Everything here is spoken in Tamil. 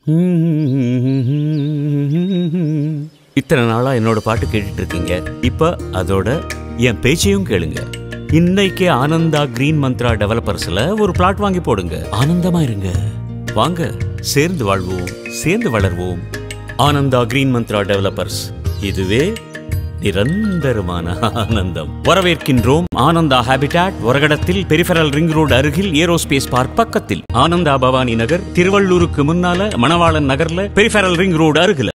இத்தனை நாளா என்னோட பாட்டு கேட்டுட்டு இருக்கீங்க இப்ப அதோட என் பேச்சையும் கேளுங்க இன்னைக்கு ஆனந்தா கிரீன் மந்த்ரா டெவலப்பர்ஸ்ல ஒரு பிளாட் வாங்கி போடுங்க ஆனந்தமா இருங்க வாங்க சேர்ந்து வாழ்வோம் சேர்ந்து வளர்வோம் ஆனந்தா கிரீன் மந்த்ரா டெவலப்பர்ஸ் இதுவே நிரந்தரமான ஆனந்தம் வரவேற்கின்றோம் ஆனந்தா ஹாபிடாட் ஒரகடத்தில் பெரிஃபரல் ரிங் ரோடு அருகில் ஏரோஸ்பேஸ் பார்க் பக்கத்தில் ஆனந்தா பவானி நகர் திருவள்ளூருக்கு முன்னால மணவாளன் நகர்ல பெரிஃபரல் ரிங் ரோடு அருகில